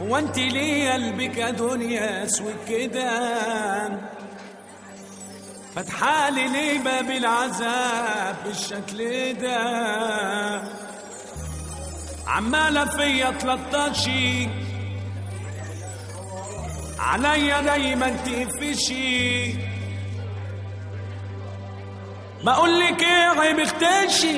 هو انت ليه قلبك يا دنيا اسود كده فتحالي ليه باب العذاب بالشكل ده عمالة فيا تلطشي عليا دايما تقفشي بقول لك ايه عيب اختشي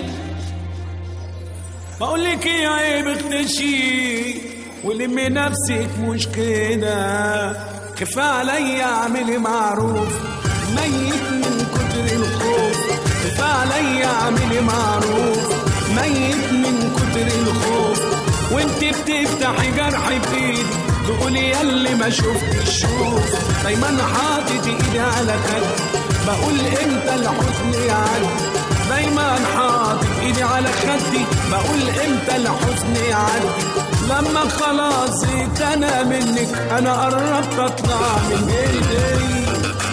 بقول لك ايه عيب اختشي ولمي نفسك مش كده كفايه عليا اعملي معروف ميت من كتر الخوف كفايه عليا اعملي معروف ميت من كتر الخوف وانت بتفتحي جرحي بايدي تقولي ياللي ما شفتش شوف دايما حاطط ايدي على خدي بقول امتى الحزن يعدي دايما حاطط ايدي على خدي بقول امتى الحزن يعدي لما خلاص زيت انا منك انا قربت اطلع من ايدي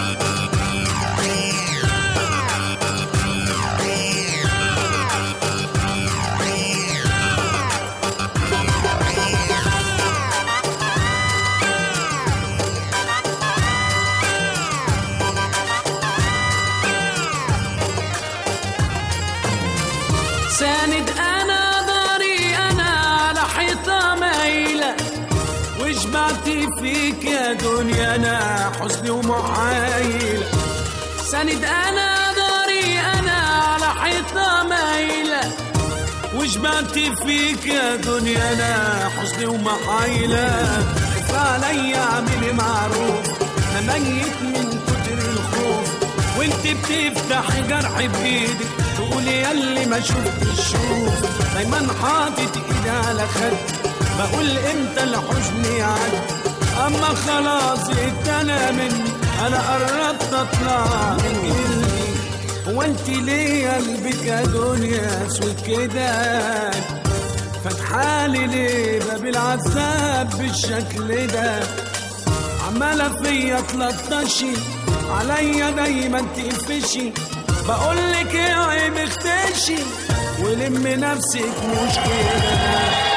ساند انا ضاري انا على حيطه مايله وشبعت فيك يا دنيا انا حزني ومحايله ساند انا ضاري انا على حيطه مايله وشبعت فيك يا دنيا انا حزني ومحايله خايفه عليا اعملي معروف انا ميت من كتر الخوف وانت بتفتحي جرحي بايدك تقولي ياللي ما شفتش شوف دايما حاطط ايدي على خدي بقول امتى الحزن يعدي اما خلاص زهقت انا مني انا قربت اطلع من جلدي هو انت ليه قلبك يا دنيا اسود كده فتحالي ليه باب العذاب بالشكل ده عمالة فيا تلطشي عليا دايما تقفشي بقولك ايه عيب اختشي ولم نفسك مش كده